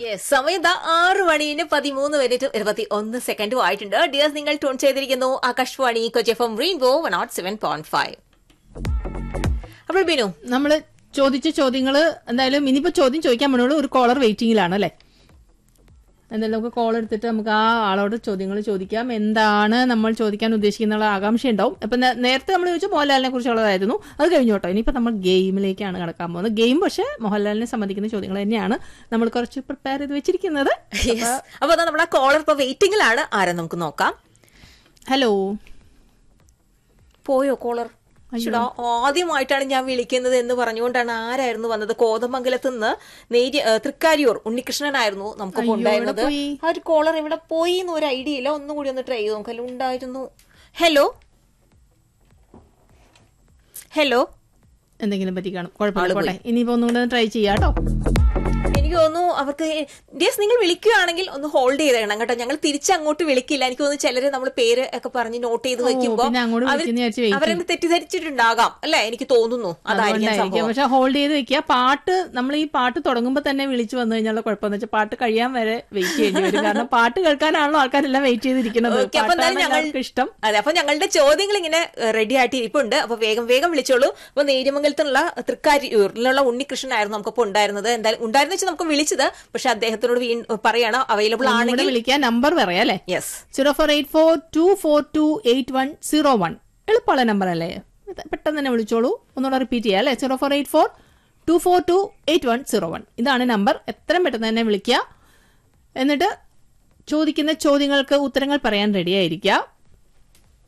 Yes, സമയം ദാ ആറ് മണിന് പതിമൂന്ന് മിനിറ്റ് ഇരുപത്തി ഒന്ന് സെക്കൻഡും ആയിട്ടുണ്ട് ഡിയേഴ്സ് നിങ്ങൾ ട്യൂൺ ചെയ്തിരിക്കുന്നു Akashvani Kochi F M rainbow one nought seven point five അപ്പോൾ ബിനു നമ്മള് ചോദിച്ച ചോദ്യങ്ങള് എന്തായാലും ഇനിയിപ്പോ ചോദ്യം ചോദിക്കാൻ വേണ്ടി ഒരു കോളർ വെയിറ്റിംഗിലാണ് അല്ലെ എന്തായാലും നമുക്ക് കോൾ എടുത്തിട്ട് നമുക്ക് ആ ആളോട് ചോദ്യങ്ങൾ ചോദിക്കാം എന്താണ് നമ്മൾ ചോദിക്കാൻ ഉദ്ദേശിക്കുന്ന ആകാംക്ഷ ഉണ്ടാവും ഇപ്പൊ നേ- നേരത്തെ നമ്മൾ ചോദിച്ച മോഹൻലാലിനെ കുറിച്ചുള്ളതായിരുന്നു അത് കഴിഞ്ഞു കേട്ടോ ഇനിയിപ്പോ നമ്മൾ ഗെയിമിലേക്കാണ് കടക്കാൻ പോകുന്നത് ഗെയിം പക്ഷെ മോഹൻലാലിനെ സംബന്ധിക്കുന്ന ചോദ്യങ്ങൾ തന്നെയാണ് നമ്മൾ കുറച്ച് പ്രിപ്പയർ ചെയ്ത് വെച്ചിരിക്കുന്നത് Yes. അപ്പൊ അതാ നമ്മുടെ കോളർ ഇപ്പൊ വെയിറ്റിംഗിലാണ് ആരെ നമുക്ക് നോക്കാം ഹലോ പോയോ കോളർ ചേട്ടാ ആദ്യമായിട്ടാണ് ഞാൻ വിളിക്കുന്നത് എന്ന് പറഞ്ഞുകൊണ്ടാണ് ആരായിരുന്നു വന്നത് കോതമംഗലത്ത് നിന്ന് നേരി ഏ, തൃക്കാരിയൂർ ഉണ്ണികൃഷ്ണനായിരുന്നു നമുക്കിപ്പോ അയ്യോ, ഉണ്ടായിരുന്നത് എവിടെ പോയി? ആ ഒരു കോളർ എവിടെ പോയി എന്ന് ഒരു ഐഡിയ ഇല്ല ഒന്നും കൂടി ഒന്ന് ട്രൈ ചെയ്ത് നോക്കാം ഉണ്ടായിരുന്നു ഹലോ ഹലോ എന്തെങ്കിലും പറ്റി കാണും കുഴപ്പമില്ല പോട്ടെ ഇനിയിപ്പോ ഒന്നുകൂടെ ട്രൈ ചെയ്യാം കേട്ടോ എനിക്ക് തോന്നുന്നു അവർക്ക് ഡിയസ് നിങ്ങൾ വിളിക്കുകയാണെങ്കിൽ ഒന്ന് ഹോൾഡ് ചെയ്തേക്കണം കേട്ടോ ഞങ്ങൾ തിരിച്ചങ്ങോട്ട് വിളിക്കില്ല എനിക്ക് തോന്നുന്നു ചിലര് നമ്മൾ പേര് ഒക്കെ പറഞ്ഞ് നോട്ട് ചെയ്ത് വെക്കുമ്പോ പിന്നെ അങ്ങോട്ട് അവര് വിളിക്കുന്ന വിചാരിച്ച് wait അവരെന്നെ തെറ്റിദ്ധരിച്ചിട്ടുണ്ടാകാം അല്ലെ എനിക്ക് തോന്നുന്നു അതായിരിക്കും അതുകൊണ്ടായിരിക്കും സംഭവം പക്ഷെ ഹോൾഡ് ചെയ്ത് വെക്കുക പാട്ട് നമ്മൾ ഈ പാട്ട് തുടങ്ങുമ്പോൾ തന്നെ വിളിച്ചു വന്നു കഴിഞ്ഞാൽ കുഴപ്പമെന്ന് വെച്ചാൽ പാട്ട് കഴിയാൻ വരെ വെയിറ്റ് ചെയ്യേണ്ടി വരും കാരണം പാട്ട് കേൾക്കാനാണല്ലോ ആൾക്കാരെല്ലാം വെയിറ്റ് ചെയ്തിരിക്കുന്നത് ഓക്കെ അപ്പൊ എന്തായാലും പാട്ടാണ് ഞങ്ങൾ എല്ലാവർക്കും ഇഷ്ടം അതെ അപ്പൊ ഞങ്ങളുടെ ചോദ്യങ്ങൾ ഇങ്ങനെ റെഡി ആയിട്ട് ഇരിപ്പുണ്ട് അപ്പൊ വേഗം വേഗം വിളിച്ചോളൂ അപ്പൊ നേര്യമംഗലത്തുള്ള തൃക്കാരിയൂരിലുള്ള ഉണ്ണികൃഷ്ണനായിരുന്നു നമുക്കിപ്പോ ഉണ്ടായിരുന്നത് എന്തായാലും ഉണ്ടായിരുന്നു വെച്ചാൽ നമുക്ക് വിളിച്ചത് പക്ഷെ അദ്ദേഹത്തിനോട് വീ പറയണം അവൈലബിൾ കൂടെ ആണെങ്കിൽ വിളിക്കാൻ നമ്പർ പറയാം അല്ലേ yes zero four eight four two four two eight one zero one എളുപ്പമുള്ള നമ്പർ അല്ലേ ഇത് പെട്ടെന്ന് തന്നെ വിളിച്ചോളൂ ഒന്നുകൂടെ റിപ്പീറ്റ് ചെയ്യാം അല്ലേ zero four eight four two four two eight one zero one ഇതാണ് നമ്പർ എത്രയും പെട്ടെന്ന് തന്നെ വിളിക്കുക എന്നിട്ട് ചോദിക്കുന്ന ചോദ്യങ്ങൾക്ക് ഉത്തരങ്ങൾ പറയാൻ റെഡിയായിരിക്കുക